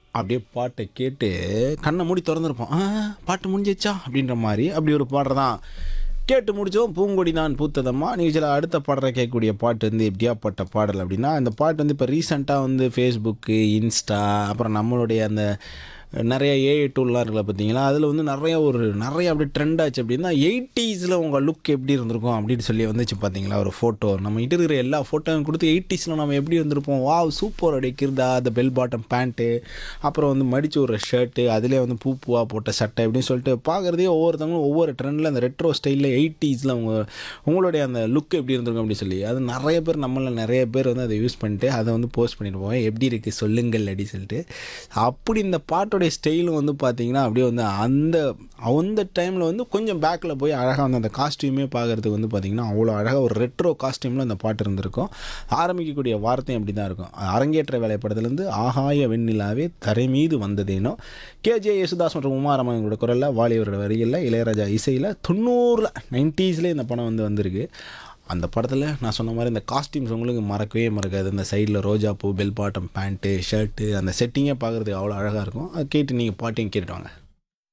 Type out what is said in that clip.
அப்படியே பாட்டை கேட்டு கண்ணை மூடி திறந்துருப்போம் ஆ பாட்டு முடிஞ்சிச்சா அப்படின்ற மாதிரி அப்படி ஒரு பாடுற தான் கேட்டு முடிச்சோம் பூங்கொடி தான் பூத்ததம்மா நிகழ்ச்சியில் அடுத்த பாடுற கேட்கக்கூடிய பாட்டு வந்து எப்படியாப்பட்ட பாடல் அப்படின்னா இந்த பாட்டு வந்து இப்போ ரீசெண்டாக வந்து ஃபேஸ்புக்கு இன்ஸ்டா அப்புறம் நம்மளுடைய அந்த நிறைய ஏஐ டூல்லாம் இருக்குல்ல பார்த்தீங்களா அதில் வந்து நிறைய ஒரு நிறைய அப்படி ட்ரெண்ட் ஆச்சு அப்படின்னா எயிட்டிஸில் உங்கள் லுக் எப்படி இருந்திருக்கும் அப்படின்னு சொல்லி வந்துச்சு பார்த்தீங்களா ஒரு ஃபோட்டோ நம்ம கிட்ட இருக்கிற எல்லா ஃபோட்டோவும் கொடுத்து எயிட்டிஸில் நம்ம எப்படி இருந்திருப்போம் வா சூப்பர் அடிக்கிறதா அந்த பெல் பாட்டம் பேண்ட்டு அப்புறம் வந்து மடிச்சு ஒரு ஷர்ட்டு அதிலே வந்து பூ பூவாக போட்ட சட்டை அப்படின்னு சொல்லிட்டு பார்க்குறதே ஒவ்வொருத்தவங்களும் ஒவ்வொரு ட்ரெண்டில் அந்த ரெட்ரோ ஸ்டைலில் எயிட்டிஸில் உங்க உங்களுடைய அந்த லுக் எப்படி இருந்திருக்கும் அப்படின்னு சொல்லி அது நிறைய பேர் நம்மள நிறைய பேர் வந்து அதை யூஸ் பண்ணிட்டு அதை வந்து போஸ்ட் பண்ணிட்டு போவேன் எப்படி இருக்குது சொல்லுங்கள் அப்படின்னு சொல்லிட்டு அப்படி இந்த பாட்டோடைய ஸ்டைலும் வந்து பார்த்தீங்கன்னா அப்படியே வந்து அந்த அந்த டைமில் வந்து கொஞ்சம் பேக்கில் போய் அழகாக வந்து அந்த காஸ்டியூமே பார்க்குறதுக்கு வந்து பார்த்தீங்கன்னா அவ்வளோ அழகாக ஒரு ரெட்ரோ காஸ்டியூமில் அந்த பாட்டு இருந்திருக்கும் ஆரம்பிக்கக்கூடிய வார்த்தையும் அப்படி தான் இருக்கும் அரங்கேற்ற வேலைப்படத்துலேருந்து ஆகாய வெண்ணிலாவே தரை மீது வந்ததேனோ கேஜே யேசுதாஸ் மற்றும் உமாரமங்களோட குரலில் வாலியவரோட வரிகளில் இளையராஜா இசையில் தொண்ணூறில் நைன்ட்டீஸ்லேயே இந்த படம் வந்து வந்திருக்கு அந்த படத்தில் நான் சொன்ன மாதிரி இந்த காஸ்டியூம்ஸ் உங்களுக்கு மறக்கவே மறக்காது இந்த சைடில் ரோஜா பூ பெல் பாட்டம் பேண்ட்டு ஷர்ட்டு அந்த செட்டிங்கே பார்க்குறதுக்கு அவ்வளோ அழகாக இருக்கும் அது கேட்டு நீங்கள் பாட்டையும் கேட்டுட்டு வாங்க